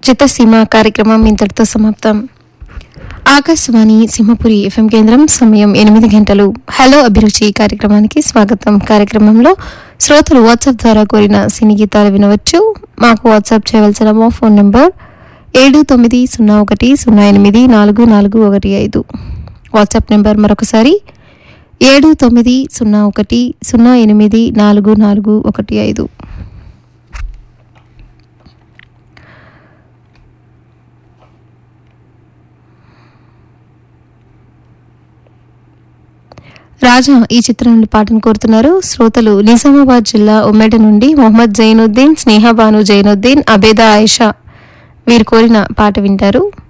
చిత్తసీమ కార్యక్రమం ఇంతటితో సమాప్తం ఆకాశవాణి సింహపురి ఎఫ్ఎం కేంద్రం సమయం ఎనిమిది గంటలు హలో అభిరుచి కార్యక్రమానికి స్వాగతం కార్యక్రమంలో శ్రోతలు వాట్సాప్ ద్వారా కోరిన సినీ గీతాలు వినవచ్చు మాకు వాట్సాప్ చేయవలసిన మా ఫోన్ నంబర్ ఏడు తొమ్మిది సున్నా ఒకటి సున్నా ఎనిమిది నాలుగు నాలుగు ఒకటి ఐదు వాట్సాప్ నెంబర్ మరొకసారి ఏడు తొమ్మిది సున్నా ఒకటి సున్నా ఎనిమిది నాలుగు నాలుగు ఒకటి ఐదు రాజా ఈ చిత్రం నుండి పాటను కోరుతున్నారు శ్రోతలు నిజామాబాద్ జిల్లా ఉమ్మేట నుండి మొహమ్మద్ జైనుద్దీన్ స్నేహబాను జైనుద్దీన్ అబేదా ఆయిషా వీరు కోరిన పాట వింటారు